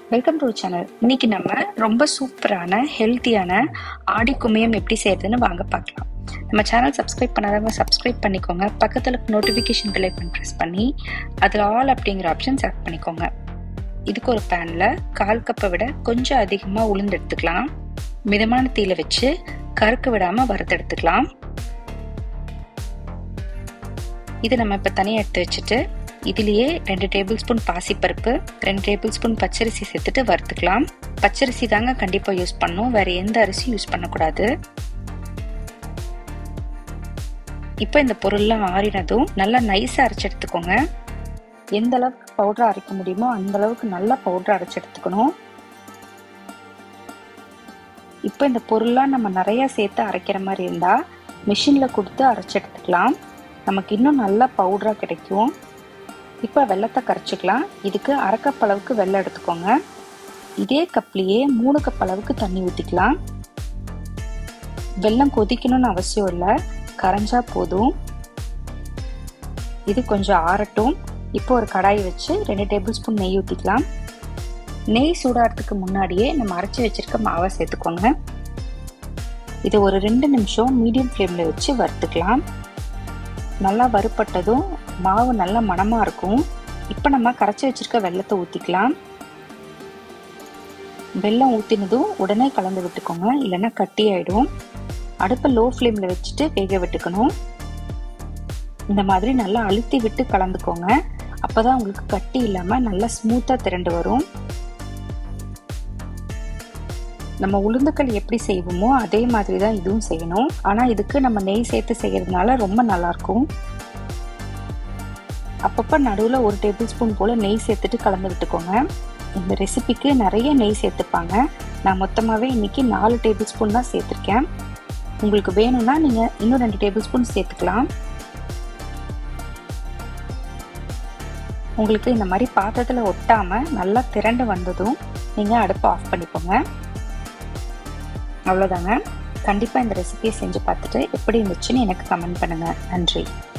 welcome to channel இன்னைக்கு நம்ம ரொம்ப சூப்பரான ஹெல்த்தியான ஆடி குமியம் எப்படி செய்யறதுன்னு வாங்க பார்க்கலாம் நம்ம சேனல் சப்ஸ்கிரைப் பண்ணாதவங்க சப்ஸ்கிரைப் பண்ணிக்கோங்க பக்கத்தில் நோட்டிஃபிகேஷன் பெல் ஐக்கன் ப்ரெஸ் பண்ணி அதில் ஆல் அப்படிங்கிற ஆப்ஷன் செலக்ட் பண்ணிக்கோங்க இதுக்கு ஒரு பேனில் கால் கப்பை விட கொஞ்சம் அதிகமாக உளுந்து எடுத்துக்கலாம் மிதமான தீயில வச்சு கருக்க விடாமல் வறுத்தெடுத்துக்கலாம் இது நம்ம இப்போ தனியாக எடுத்து வச்சுட்டு இதுலேயே ரெண்டு டேபிள் ஸ்பூன் பாசிப்பருப்பு ரெண்டு டேபிள் ஸ்பூன் பச்சரிசி சேர்த்துட்டு வறுத்துக்கலாம் பச்சரிசி தாங்க கண்டிப்பாக யூஸ் பண்ணணும் வேற எந்த அரிசியும் யூஸ் பண்ணக்கூடாது இப்போ இந்த பொருள்லாம் ஆறினதும் நல்லா நைஸாக அரைச்சி எடுத்துக்கோங்க எந்த அளவுக்கு பவுடர் அரைக்க முடியுமோ அந்த அளவுக்கு நல்லா பவுடர் அரைச்சி எடுத்துக்கணும் இப்போ இந்த பொருள்லாம் நம்ம நிறைய சேர்த்து அரைக்கிற மாதிரி இருந்தால் மிஷினில் கொடுத்து அரைச்சி எடுத்துக்கலாம் நமக்கு இன்னும் நல்லா பவுடராக கிடைக்கும் இப்போ வெள்ளத்தை கரைச்சிக்கலாம் இதுக்கு அரை கப் அளவுக்கு வெள்ளம் எடுத்துக்கோங்க இதே கப்லேயே மூணு கப் அளவுக்கு தண்ணி ஊற்றிக்கலாம் வெள்ளம் கொதிக்கணும்னு அவசியம் இல்லை கரைஞ்சா போதும் இது கொஞ்சம் ஆறட்டும் இப்போ ஒரு கடாய் வச்சு ரெண்டு டேபிள் ஸ்பூன் நெய் ஊற்றிக்கலாம் நெய் சூடாகிறதுக்கு முன்னாடியே நம்ம அரைச்சி வச்சிருக்க மாவை சேர்த்துக்கோங்க இது ஒரு ரெண்டு நிமிஷம் மீடியம் ஃப்ளேமில் வச்சு வறுத்துக்கலாம் நல்லா வறுப்பட்டதும் மாவு நல்ல மணமாக இருக்கும் இப்போ நம்ம கரைச்சி வச்சிருக்க வெள்ளத்தை ஊற்றிக்கலாம் வெள்ளம் ஊற்றினதும் உடனே கலந்து விட்டுக்கோங்க இல்லைன்னா கட்டி ஆயிடும் அடுப்பை லோ ஃப்ளேமில் வச்சுட்டு வேக விட்டுக்கணும் இந்த மாதிரி நல்லா அழுத்தி விட்டு கலந்துக்கோங்க அப்போ தான் உங்களுக்கு கட்டி இல்லாமல் நல்லா ஸ்மூத்தாக திரண்டு வரும் நம்ம உளுந்துக்கள் எப்படி செய்வோமோ அதே மாதிரி தான் இதுவும் செய்யணும் ஆனால் இதுக்கு நம்ம நெய் சேர்த்து செய்யறதுனால ரொம்ப நல்லாயிருக்கும் அப்பப்போ நடுவில் ஒரு டேபிள் ஸ்பூன் போல் நெய் சேர்த்துட்டு கலந்து விட்டுக்கோங்க இந்த ரெசிபிக்கு நிறைய நெய் சேர்த்துப்பாங்க நான் மொத்தமாகவே இன்னைக்கு நாலு டேபிள் ஸ்பூன் தான் சேர்த்துருக்கேன் உங்களுக்கு வேணும்னா நீங்கள் இன்னும் ரெண்டு டேபிள் ஸ்பூன் சேர்த்துக்கலாம் உங்களுக்கு இந்த மாதிரி பாத்திரத்தில் ஒட்டாமல் நல்லா திரண்டு வந்ததும் நீங்கள் அடுப்பை ஆஃப் பண்ணிக்கோங்க அவ்வளோதாங்க கண்டிப்பாக இந்த ரெசிபியை செஞ்சு பார்த்துட்டு எப்படி இருந்துச்சுன்னு எனக்கு கமெண்ட் பண்ணுங்கள் நன்றி